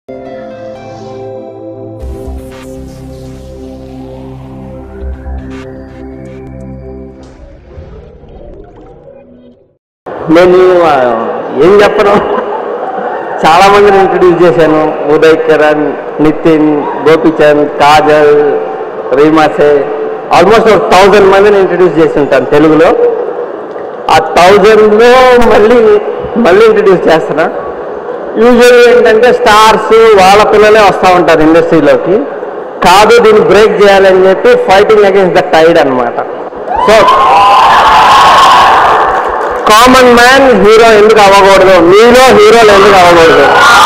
నేను ఆ, ఏం చెప్పను చాలా మందిని ఇంట్రడ్యూస్ చేశాను ఉదయ్ కిరణ్ నితిన్ గోపిచంద్ కాజల్ రీమాసే ఆల్మోస్ట్ ఒక థౌజండ్ మందిని ఇంట్రడ్యూస్ చేసి ఉంటాను తెలుగులో ఆ థౌజండ్లో మళ్ళీ మళ్ళీ ఇంట్రడ్యూస్ చేస్తున్నా యూజువల్ ఏంటంటే స్టార్స్ వాళ్ళ పిల్లలే వస్తూ ఉంటారు ఇండస్ట్రీలోకి కాదు దీన్ని బ్రేక్ చేయాలని చెప్పి ఫైటింగ్ అగేన్స్ట్ ద టైడ్ అన్నమాట సో కామన్ మ్యాన్ హీరో ఎందుకు అవ్వకూడదు మీలో హీరోలు ఎందుకు అవ్వకూడదు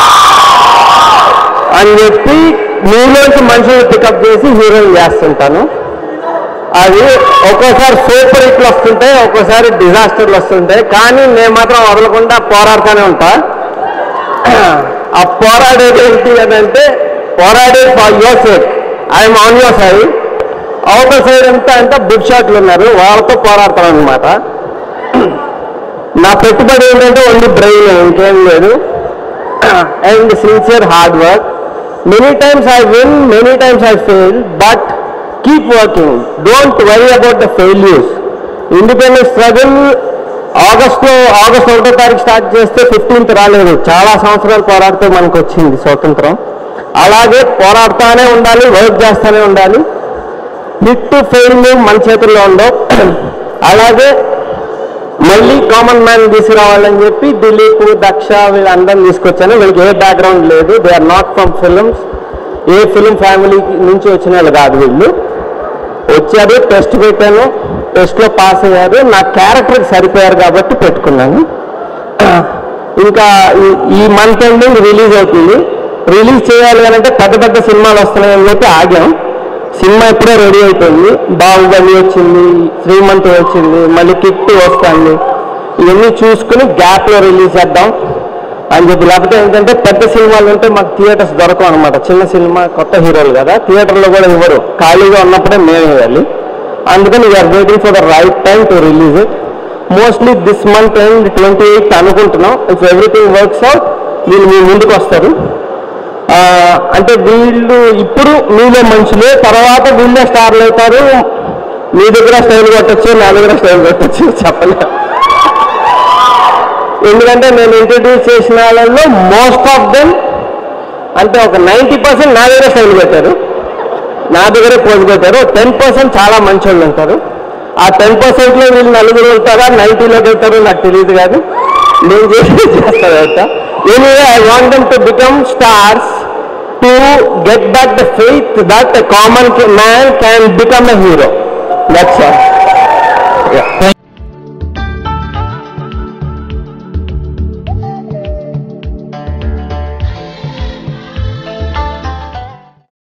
అని చెప్పి మీలోంచి మనుషులు పికప్ చేసి హీరోలు చేస్తుంటాను అది ఒక్కోసారి సూపర్ హిట్లు వస్తుంటాయి ఒక్కోసారి డిజాస్టర్లు వస్తుంటాయి కానీ నేను మాత్రం వదలకుండా పోరాడుతూనే ఉంటా ఆ పోరాడేది ఏంటి అని అంటే పోరాడే for your sake I'm on your side outer side అంతా అంటే బుక్ షాట్లు ఉన్నారు వాళ్ళతో పోరాడతాను అనమాట నా పెట్టుబడి ఏంటంటే ఓన్లీ బ్రెయిన్ ఇంకేం లేదు and sincere hard work many times I win many times I fail but keep working don't worry about the failures independence struggle ఆగస్ట్లో ఆగస్ట్ ఒకటో తారీఖు స్టార్ట్ చేస్తే ఫిఫ్టీన్త్ రాలేదు చాలా సంవత్సరాలు పోరాడితే మనకు వచ్చింది స్వతంత్రం అలాగే పోరాడుతూనే ఉండాలి వర్క్ చేస్తూనే ఉండాలి హిట్ ఫెయిల్ మన చేతుల్లో ఉండవు అలాగే మళ్ళీ కామన్ మ్యాన్ తీసుకురావాలని చెప్పి దిలీప్ దక్ష వీళ్ళందరిని తీసుకొచ్చాను వీళ్ళకి ఏ బ్యాక్గ్రౌండ్ లేదు they are not from films a film family నుంచి వచ్చిన వాళ్ళు కాదు వీళ్ళు వచ్చారు టెస్ట్ పెట్టాను టెస్ట్లో పాస్ అయ్యారు నా క్యారెక్టర్కి సరిపోయారు కాబట్టి పెట్టుకున్నాను ఇంకా ఈ- ఈ మంత్ ఎండింగ్ రిలీజ్ అవుతుంది రిలీజ్ చేయాలి అని అంటే పెద్ద పెద్ద సినిమాలు వస్తున్నాయని చెప్పి ఆగాం సినిమా ఇప్పుడే రెడీ అయిపోయింది బాహుబలి వచ్చింది శ్రీమంత్ వచ్చింది మళ్ళీ కిట్ వస్తుంది ఇవన్నీ చూసుకుని గ్యాప్లో రిలీజ్ చేద్దాం అని చెప్పి లేకపోతే ఏంటంటే పెద్ద సినిమాలు ఉంటే మాకు థియేటర్స్ దొరకవు అనమాట చిన్న సినిమా కొత్త హీరోలు కదా థియేటర్లో కూడా ఇవ్వరు ఖాళీగా ఉన్నప్పుడే మేము ఇవ్వాలి అందుకని we're waiting for the right time to release it mostly this month end twenty eighth అనుకుంటున్నాం ఇఫ్ ఎవ్రీథింగ్ వర్క్స్ అవుట్ వీళ్ళు మీ ముందుకు వస్తారు ఆ, అంటే వీళ్ళు ఇప్పుడు మీలో మనుషులే తర్వాత వీళ్ళే స్టార్లు అవుతారు మీ దగ్గర స్టైల్ కొట్టచ్చు నా దగ్గర స్టైల్ కొట్టచ్చు చెప్పలేదు ఎందుకంటే నేను ఇంట్రడ్యూస్ చేసిన వాళ్ళల్లో మోస్ట్ ఆఫ్ దెమ్ అంటే ఒక నైంటీ పర్సెంట్ నా దగ్గర స్టైల్ పెట్టారు నా దగ్గరే పోజు పెట్టారు టెన్ పర్సెంట్ చాలా మంచి వాళ్ళు ఉంటారు ఆ టెన్ పర్సెంట్లో వీళ్ళు నలుగురు ఉంటారా నైంటీలో వెళ్తారో నాకు తెలియదు కాదు నేను చేసి చేస్తాను అంతా anyway I want them to become stars to get back the faith that common man can become a hero that's all thank